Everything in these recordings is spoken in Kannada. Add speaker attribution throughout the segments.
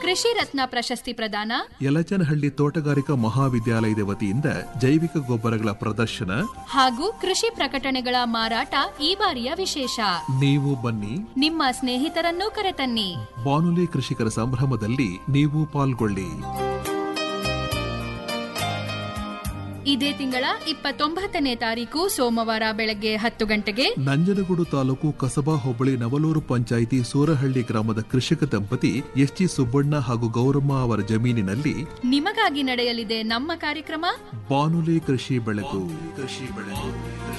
Speaker 1: ಕೃಷಿ ರತ್ನ ಪ್ರಶಸ್ತಿ ಪ್ರದಾನ
Speaker 2: ಯಲಚನಹಳ್ಳಿ ತೋಟಗಾರಿಕಾ ಮಹಾವಿದ್ಯಾಲಯದ ವತಿಯಿಂದ ಜೈವಿಕ ಗೊಬ್ಬರಗಳ ಪ್ರದರ್ಶನ
Speaker 1: ಹಾಗೂ ಕೃಷಿ ಪ್ರಕಟಣೆಗಳ ಮಾರಾಟ ಈ ಬಾರಿಯ ವಿಶೇಷ
Speaker 2: ನೀವು ಬನ್ನಿ
Speaker 1: ನಿಮ್ಮ ಸ್ನೇಹಿತರನ್ನೂ ಕರೆತನ್ನಿ
Speaker 2: ಬಾನುಲಿ ಕೃಷಿಕರ ಸಂಭ್ರಮದಲ್ಲಿ ನೀವು ಪಾಲ್ಗೊಳ್ಳಿ
Speaker 1: ಇದೇ ತಿಂಗಳ ಇಪ್ಪತ್ತೊಂಬತ್ತನೇ ತಾರೀಕು ಸೋಮವಾರ ಬೆಳಗ್ಗೆ ಹತ್ತು ಗಂಟೆಗೆ
Speaker 2: ನಂಜನಗೂಡು ತಾಲೂಕು ಕಸಬಾ ಹೋಬಳಿ ನವಲೂರು ಪಂಚಾಯಿತಿ ಸೂರಹಳ್ಳಿ ಗ್ರಾಮದ ಕೃಷಿಕ ದಂಪತಿ ಎಸ್ ಜಿ ಸುಬ್ಬಣ್ಣ ಹಾಗೂ ಗೌರಮ್ಮ ಅವರ ಜಮೀನಿನಲ್ಲಿ
Speaker 1: ನಿಮಗಾಗಿ ನಡೆಯಲಿದೆ ನಮ್ಮ ಕಾರ್ಯಕ್ರಮ
Speaker 2: ಬಾನುಲಿ ಕೃಷಿ ಬೆಳಕು ಕೃಷಿ ಬೆಳಕು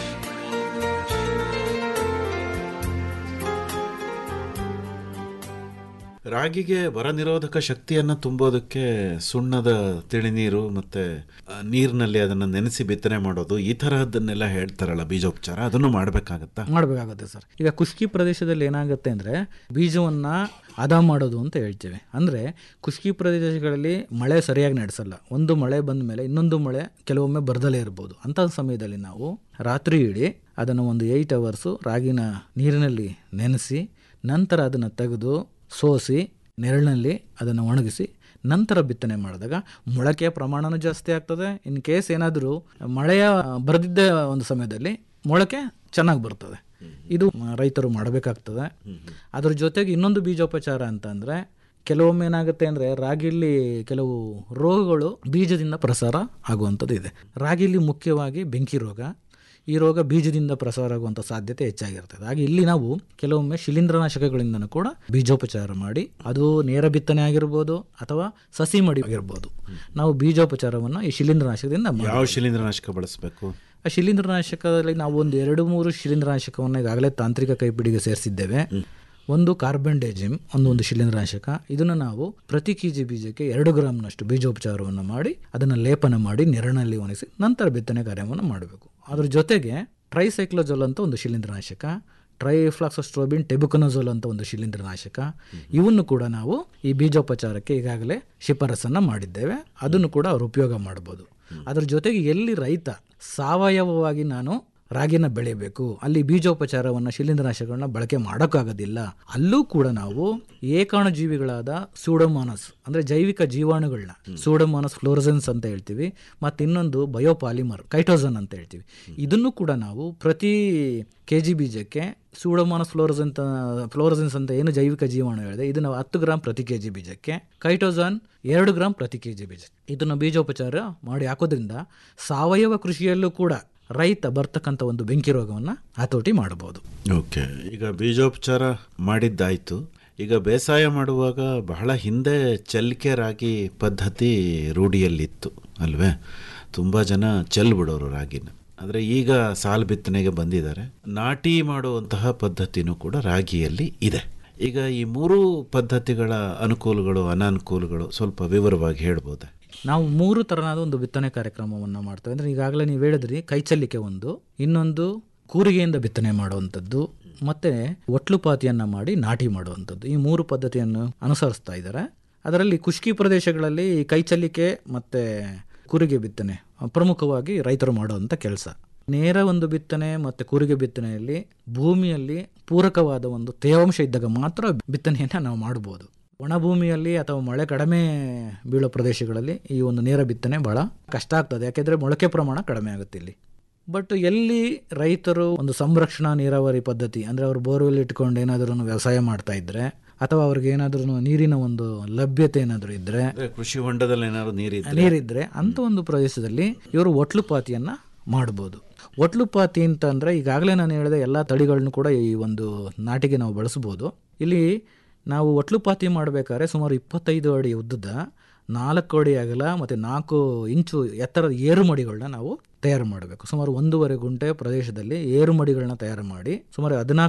Speaker 3: ರಾಗಿಗೆ ಬರ ನಿರೋಧಕ ಶಕ್ತಿಯನ್ನು ತುಂಬೋದಕ್ಕೆ ಸುಣ್ಣದ ತಿಳಿನೀರು ಮತ್ತೆ ಆ, ನೀರಿನಲ್ಲಿ ಅದನ್ನು ನೆನೆಸಿ ಬಿತ್ತನೆ ಮಾಡೋದು ಈ ತರಹದ್ದನ್ನೆಲ್ಲ ಹೇಳ್ತಾರಲ್ಲ ಬೀಜೋಪಚಾರ ಅದನ್ನು ಮಾಡಬೇಕಾಗತ್ತಾ
Speaker 4: ಮಾಡಬೇಕಾಗುತ್ತೆ ಸರ್ ಈಗ ಖುಷ್ಕಿ ಪ್ರದೇಶದಲ್ಲಿ ಏನಾಗುತ್ತೆ ಅಂದರೆ ಬೀಜವನ್ನು ಹದ ಮಾಡೋದು ಅಂತ ಹೇಳ್ತೇವೆ ಅಂದರೆ ಖುಷ್ಕಿ ಪ್ರದೇಶಗಳಲ್ಲಿ ಮಳೆ ಸರಿಯಾಗಿ ನಡೆಸಲ್ಲ ಒಂದು ಮಳೆ ಬಂದ ಮೇಲೆ ಇನ್ನೊಂದು ಮಳೆ ಕೆಲವೊಮ್ಮೆ ಬರ್ದಲೇ ಇರ್ಬೋದು ಅಂಥ ಸಮಯದಲ್ಲಿ ನಾವು ರಾತ್ರಿ ಇಡೀ ಅದನ್ನು ಒಂದು ಏಯ್ಟ್ ಅವರ್ಸು ರಾಗಿನ ನೀರಿನಲ್ಲಿ ನೆನೆಸಿ ನಂತರ ಅದನ್ನು ತೆಗೆದು ಸೋಸಿ ನೆರಳಿನಲ್ಲಿ ಅದನ್ನು ಒಣಗಿಸಿ ನಂತರ ಬಿತ್ತನೆ ಮಾಡಿದಾಗ ಮೊಳಕೆಯ ಪ್ರಮಾಣನೂ ಜಾಸ್ತಿ ಆಗ್ತದೆ ಇನ್ ಕೇಸ್ ಏನಾದರೂ ಮಳೆಯ ಬರದಿದ್ದ ಒಂದು ಸಮಯದಲ್ಲಿ ಮೊಳಕೆ ಚೆನ್ನಾಗಿ ಬರ್ತದೆ ಇದು ಮ- ರೈತರು ಮಾಡಬೇಕಾಗ್ತದೆ ಅದ್ರ ಜೊತೆಗೆ ಇನ್ನೊಂದು ಬೀಜೋಪಚಾರ ಅಂತಂದರೆ ಕೆಲವೊಮ್ಮೆ ಏನಾಗುತ್ತೆ ಅಂದರೆ ರಾಗಿಲಿ ಕೆಲವು ರೋಗಗಳು ಬೀಜದಿಂದ ಪ್ರಸಾರ ಆಗುವಂಥದ್ದು ಇದೆ ರಾಗಿಲಿ ಮುಖ್ಯವಾಗಿ ಬೆಂಕಿ ರೋಗ ಈ ರೋಗ ಬೀಜದಿಂದ ಪ್ರಸಾರ ಆಗುವಂಥ ಸಾಧ್ಯತೆ ಹೆಚ್ಚಾಗಿರ್ತದೆ ಹಾಗೆ ಇಲ್ಲಿ ನಾವು ಕೆಲವೊಮ್ಮೆ ಶಿಲೀಂಧ್ರನಾಶಕಗಳಿಂದನೂ ಕೂಡ ಬೀಜೋಪಚಾರ ಮಾಡಿ ಅದು ನೇರ ಬಿತ್ತನೆ ಆಗಿರ್ಬೋದು ಅಥವಾ ಸಸಿ ಮಡಿ ಆಗಿರ್ಬೋದು ನಾವು ಬೀಜೋಪಚಾರವನ್ನು ಈ ಶಿಲೀಂಧ್ರನಾಶಕದಿಂದ ಮಾಡ್ಬೋದು.
Speaker 3: ಯಾವ ಶಿಲೀಂಧ್ರನಾಶಕ ಬಳಸಬೇಕು
Speaker 4: ಆ ಶಿಲೀಂಧ್ರನಾಶಕದಲ್ಲಿ ನಾವು ಒಂದು ಎರಡು ಮೂರು ಶಿಲೀಂಧ್ರನಾಶಕವನ್ನು ಈಗಾಗಲೇ ತಾಂತ್ರಿಕ ಕೈಪಿಡಿಗೆ ಸೇರಿಸಿದ್ದೇವೆ ಒಂದು ಕಾರ್ಬನ್ ಡೈಜಿಮ್ ಒಂದು ಒಂದು ಶಿಲೀಂಧ್ರನಾಶಕ ಇದನ್ನು ನಾವು ಪ್ರತಿ ಕೆ ಜಿ ಬೀಜಕ್ಕೆ ಎರಡು ಗ್ರಾಮ್ನಷ್ಟು ಬೀಜೋಪಚಾರವನ್ನು ಮಾಡಿ ಅದನ್ನು ಲೇಪನ ಮಾಡಿ ನೆರಳಿನಲ್ಲಿ ಒಣಗಿಸಿ ನಂತರ ಬಿತ್ತನೆ ಕಾರ್ಯವನ್ನು ಮಾಡಬೇಕು ಅದ್ರ ಜೊತೆಗೆ ಟ್ರೈಸೈಕ್ಲೋಜೋಲ್ ಅಂತ ಒಂದು ಶಿಲೀಂಧ್ರನಾಶಕ ಟ್ರೈಫ್ಲಾಕ್ಸೋಸ್ಟ್ರೋಬಿನ್ ಟೆಬುಕನೋಜೋಲ್ ಅಂತ ಒಂದು ಶಿಲೀಂಧ್ರನಾಶಕ ಇವನ್ನು ಕೂಡ ನಾವು ಈ ಬೀಜೋಪಚಾರಕ್ಕೆ ಈಗಾಗಲೇ ಶಿಫಾರಸನ್ನು ಮಾಡಿದ್ದೇವೆ ಅದನ್ನು ಕೂಡ ಅವರು ಉಪಯೋಗ ಮಾಡ್ಬೋದು ಅದ್ರ ಜೊತೆಗೆ ಎಲ್ಲಿ ರೈತ ಸಾವಯವವಾಗಿ ನಾನು ರಾಗಿನ ಬೆಳಿಬೇಕು ಅಲ್ಲಿ ಬೀಜೋಪಚಾರವನ್ನು ಶಿಲೀಂಧ್ರನಾಶಕಗಳನ್ನ ಬಳಕೆ ಮಾಡೋಕ್ಕಾಗೋದಿಲ್ಲ ಅಲ್ಲೂ ಕೂಡ ನಾವು ಏಕಾಣು ಜೀವಿಗಳಾದ ಸೂಡೋಮಾನಸ್ ಅಂದರೆ ಜೈವಿಕ ಜೀವಾಣುಗಳನ್ನ ಸೂಡೋಮಾನಸ್ ಫ್ಲೋರಸೆನ್ಸ್ ಅಂತ ಹೇಳ್ತೀವಿ ಮತ್ತು ಇನ್ನೊಂದು ಬಯೋಪಾಲಿಮರ್ ಕೈಟೋಸನ್ ಅಂತ ಹೇಳ್ತೀವಿ ಇದನ್ನು ಕೂಡ ನಾವು ಪ್ರತಿ ಕೆ ಜಿ ಬೀಜಕ್ಕೆ ಸೂಡೋಮಾನಸ್ ಫ್ಲೋರಸೆಂತ ಫ್ಲೋರಸೆನ್ಸ್ ಅಂತ ಏನು ಜೈವಿಕ ಜೀವಾಣು ಹೇಳಿದೆ ಇದನ್ನು ಹತ್ತು ಗ್ರಾಮ್ ಪ್ರತಿ ಕೆ ಜಿ ಬೀಜಕ್ಕೆ ಕೈಟೋಸಾನ್ ಎರಡು ಗ್ರಾಮ್ ಪ್ರತಿ ಕೆ ಜಿ ಬೀಜ ಇದನ್ನು ಬೀಜೋಪಚಾರ ಮಾಡಿ ಹಾಕೋದ್ರಿಂದ ಸಾವಯವ ಕೃಷಿಯಲ್ಲೂ ಕೂಡ ರೈತ ಬರ್ತಕ್ಕಂಥ ಒಂದು ಬೆಂಕಿ ರೋಗವನ್ನು ಹತೋಟಿ ಮಾಡಬಹುದು
Speaker 3: ಓಕೆ ಈಗ ಬೀಜೋಪಚಾರ ಮಾಡಿದ್ದಾಯ್ತು ಈಗ ಬೇಸಾಯ ಮಾಡುವಾಗ ಬಹಳ ಹಿಂದೆ ಚೆಲ್ಕೆ ರಾಗಿ ಪದ್ಧತಿ ರೂಢಿಯಲ್ಲಿತ್ತು ಅಲ್ವೇ ತುಂಬ ಜನ ಚೆಲ್ ಬಿಡೋರು ರಾಗಿನ ಆದರೆ ಈಗ ಸಾಲು ಬಿತ್ತನೆಗೆ ಬಂದಿದ್ದಾರೆ ನಾಟಿ ಮಾಡುವಂತಹ ಪದ್ಧತಿನೂ ಕೂಡ ರಾಗಿಯಲ್ಲಿ ಇದೆ ಈಗ ಈ ಮೂರು ಪದ್ಧತಿಗಳ ಅನುಕೂಲಗಳು ಅನಾನುಕೂಲಗಳು ಸ್ವಲ್ಪ ವಿವರವಾಗಿ ಹೇಳ್ಬೋದೆ
Speaker 4: ನಾವು ಮೂರು ತರನಾದ ಒಂದು ಬಿತ್ತನೆ ಕಾರ್ಯಕ್ರಮವನ್ನು ಮಾಡ್ತೇವೆ ಅಂದರೆ ಈಗಾಗಲೇ ನೀವು ಹೇಳಿದ್ರಿ ಕೈಚಲ್ಲಿಕೆ ಒಂದು ಇನ್ನೊಂದು ಕೂರಿಗೆಯಿಂದ ಬಿತ್ತನೆ ಮಾಡುವಂಥದ್ದು ಮತ್ತೆ ಒಟ್ಲುಪಾತಿಯನ್ನು ಮಾಡಿ ನಾಟಿ ಮಾಡುವಂಥದ್ದು ಈ ಮೂರು ಪದ್ಧತಿಯನ್ನು ಅನುಸರಿಸ್ತಾ ಇದ್ದಾರೆ ಅದರಲ್ಲಿ ಖುಷ್ಕಿ ಪ್ರದೇಶಗಳಲ್ಲಿ ಈ ಕೈಚಲ್ಲಿಕೆ ಮತ್ತು ಕೂರಿಗೆ ಬಿತ್ತನೆ ಪ್ರಮುಖವಾಗಿ ರೈತರು ಮಾಡುವಂಥ ಕೆಲಸ ನೇರ ಒಂದು ಬಿತ್ತನೆ ಮತ್ತು ಕೂರಿಗೆ ಬಿತ್ತನೆಯಲ್ಲಿ ಭೂಮಿಯಲ್ಲಿ ಪೂರಕವಾದ ಒಂದು ತೇವಾಂಶ ಇದ್ದಾಗ ಮಾತ್ರ ಬಿತ್ತನೆಯನ್ನು ನಾವು ಮಾಡ್ಬೋದು ಒಣ ಭೂಮಿಯಲ್ಲಿ ಅಥವಾ ಮಳೆ ಕಡಿಮೆ ಬೀಳೋ ಪ್ರದೇಶಗಳಲ್ಲಿ ಈ ಒಂದು ನೇರ ಬಿತ್ತನೆ ಬಹಳ ಕಷ್ಟ ಆಗ್ತದೆ ಯಾಕೆಂದರೆ ಮೊಳಕೆ ಪ್ರಮಾಣ ಕಡಿಮೆ ಆಗುತ್ತೆ ಇಲ್ಲಿ ಬಟ್ ಎಲ್ಲಿ ರೈತರು ಒಂದು ಸಂರಕ್ಷಣಾ ನೀರಾವರಿ ಪದ್ಧತಿ ಅಂದರೆ ಅವರು ಬೋರ್ವೆಲ್ ಇಟ್ಕೊಂಡು ಏನಾದರೂ ವ್ಯವಸಾಯ ಮಾಡ್ತಾ ಇದ್ರೆ ಅಥವಾ ಅವ್ರಿಗೆ ಏನಾದ್ರೂ ನೀರಿನ ಒಂದು ಲಭ್ಯತೆ ಏನಾದರೂ ಇದ್ದರೆ
Speaker 3: ಅಂದ್ರೆ ಕೃಷಿ ಹೊಂಡದಲ್ಲಿ ಏನಾದ್ರು ನೀರಿದ್ರೆ
Speaker 4: ನೀರಿದ್ರೆ ಅಂಥ ಒಂದು ಪ್ರದೇಶದಲ್ಲಿ ಇವರು ಒಟ್ಲುಪಾತಿಯನ್ನು ಮಾಡ್ಬೋದು ಒಟ್ಲುಪಾತಿ ಅಂತ ಅಂದರೆ ಈಗಾಗಲೇ ನಾನು ಹೇಳಿದ ಎಲ್ಲ ತಳಿಗಳನ್ನು ಕೂಡ ಈ ಒಂದು ನಾಟಿಗೆ ನಾವು ಬಳಸ್ಬೋದು ಇಲ್ಲಿ ನಾವು ಒಟ್ಲುಪಾತಿ ಮಾಡಬೇಕಾದ್ರೆ ಸುಮಾರು ಇಪ್ಪತ್ತೈದು ಅಡಿ ಉದ್ದದ ನಾಲ್ಕು ಅಡಿ ಅಗಲ ಮತ್ತು ನಾಲ್ಕು ಇಂಚು ಎತ್ತರದ ಏರು ಮಡಿಗಳನ್ನ ನಾವು ತಯಾರು ಮಾಡಬೇಕು ಸುಮಾರು ಒಂದೂವರೆ ಗುಂಟೆ ಪ್ರದೇಶದಲ್ಲಿ ಏರು ಮಡಿಗಳನ್ನ ತಯಾರು ಮಾಡಿ ಸುಮಾರು ಹದಿನಾಲ್ಕು